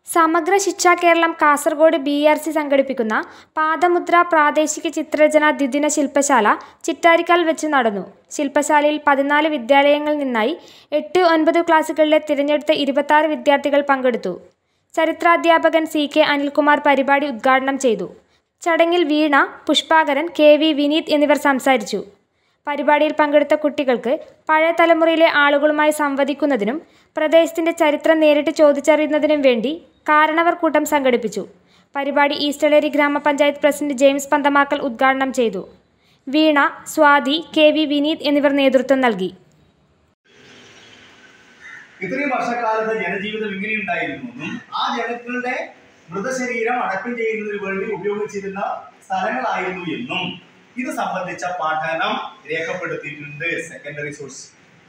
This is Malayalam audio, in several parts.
സമഗ്ര Shiksha Keralam Kasaragod B R C സംഘടിപ്പിക്കുന്ന പാദമുദ്ര പ്രാദേശിക ചിത്രരചന ദ്വിദിന ശില്പശാല ചിറ്റാരിക്കാൽ വെച്ച് നടന്നു ശില്പശാലയിൽ പതിനാല് വിദ്യാലയങ്ങളിൽ നിന്നായി എട്ട് ഒൻപത് ക്ലാസുകളിലെ തിരഞ്ഞെടുത്ത ഇരുപത്താറ് വിദ്യാർത്ഥികൾ പങ്കെടുത്തു ചരിത്രാധ്യാപകൻ സി കെ അനിൽകുമാർ പരിപാടി ഉദ്ഘാടനം ചെയ്തു ചടങ്ങിൽ വീണ പുഷ്പാകരൻ കെ വി വിനീത് എന്നിവർ സംസാരിച്ചു പരിപാടിയിൽ പങ്കെടുത്ത കുട്ടികൾക്ക് പഴയ തലമുറയിലെ ആളുകളുമായി സംവദിക്കുന്നതിനും പ്രദേശത്തിന്റെ ചരിത്രം നേരിട്ട് ചോദിച്ചറിയുന്നതിനും വേണ്ടി കാരണവർ കൂട്ടം സംഘടിപ്പിച്ചു പരിപാടി ഈസ്റ്റളേരി ഗ്രാമപഞ്ചായത്ത് പ്രസിഡന്റ് ജെയിംസ് പന്തമാക്കൽ ഉദ്ഘാടനം ചെയ്തു വീണ സ്വാതി കെ വി വിനീത് എന്നിവർ നേതൃത്വം നൽകി ഇത്രയും വർഷക്കാലത്ത് ജനജീവിതം ഇങ്ങനെയുണ്ടായിരുന്നു എന്നും ആ ജനങ്ങളുടെ മൃതശരീരം അടക്കം ചെയ്യുന്നതിന് വേണ്ടി ഉപയോഗിച്ചിരുന്ന സ്ഥലങ്ങളായിരുന്നു എന്നും ഇത് സംബന്ധിച്ച പഠനം രേഖപ്പെടുത്തിയിട്ടുണ്ട് സെക്കൻഡറി സോഴ്സ്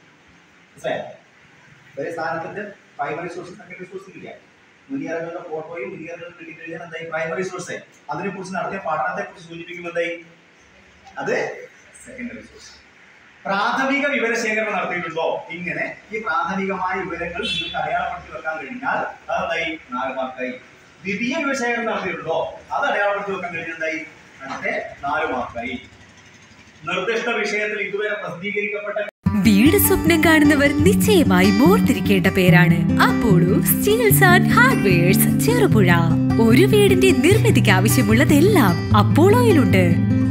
ഒരു സ്ഥാനത്തിന്റെ പ്രൈമറി സോഴ്സ് സെക്കൻഡറി സോഴ്സ് ഇല്ല മുനിയറകളുടെ ഫോട്ടോയും മുനിയറകളും കിട്ടിക്കഴിഞ്ഞാൽ എന്തായി പ്രൈമറി സോഴ്സ് അതിനെ കുറിച്ച് നടത്തിയ പഠനത്തെ കുറിച്ച് സൂചിപ്പിക്കുമ്പോൾ എന്തായി അത് സെക്കൻഡറി സോഴ്സ് പ്രാഥമിക വിവരശേഖരണം നടത്തിയിട്ടുണ്ടോ ഇങ്ങനെ ഈ പ്രാഥമികമായ വിവരങ്ങൾ നിങ്ങൾക്ക് അടയാളപ്പെടുത്തി വെക്കാൻ കഴിഞ്ഞാൽ അതെന്തായി നാല് മാർക്കായി ദ്വിതീയ വിവരശേഖരണം നടത്തിയിട്ടുണ്ടോ അത് അടയാളപ്പെടുത്തി വെക്കാൻ കഴിഞ്ഞാൽ എന്തായി അടുത്ത നാല് മാർക്കായി നിർദ്ദിഷ്ട വിഷയത്തിൽ ഇതുവരെ പ്രസിദ്ധീകരിക്കപ്പെട്ട വീട് സ്വപ്നം കാണുന്നവർ നിശ്ചയമായി ഓർത്തിരിക്കേണ്ട പേരാണ് Apollo steels and hardwares Cherupuzha ഒരു വീടിന്റെ നിർമ്മിതിക്ക് ആവശ്യമുള്ളതെല്ലാം അപ്പോളോയിലുണ്ട്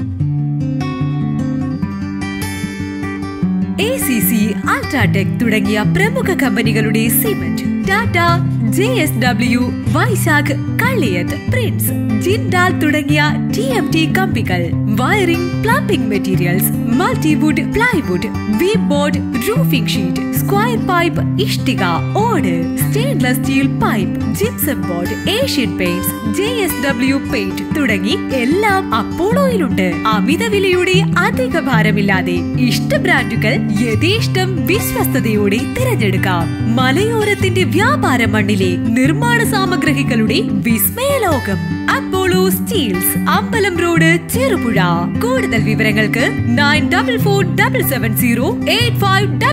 എ സി സി അൾട്രാടെക് തുടങ്ങിയ പ്രമുഖ കമ്പനികളുടെ സിമന്റ് Tata J S W Vaishakh Kalliyath Prince Jindal തുടങ്ങിയ ടി എം ടി കമ്പികൾ wiring plumbing materials multiwood plywood V board roofing sheet square pipe ഇഷ്ടിക ഓട് stainless steel pipe gypsum board Asian Paints J S W paint തുടങ്ങി എല്ലാം അപ്പോളോയിലുണ്ട് അമിത വിലയുടെ അധിക ഭാരമില്ലാതെ ഇഷ്ട ബ്രാൻഡുകൾ യഥേഷ്ടം വിശ്വസ്തയോടെ തിരഞ്ഞെടുക്കാം മലയോരത്തിന്റെ വ്യാപാര മണ്ണിലെ നിർമ്മാണ സാമഗ്രികളുടെ വിസ്മയലോകം Apollo steels Ambalam road Cherupuzha കൂടുതൽ വിവരങ്ങൾക്ക് nine double four double seven zero eight five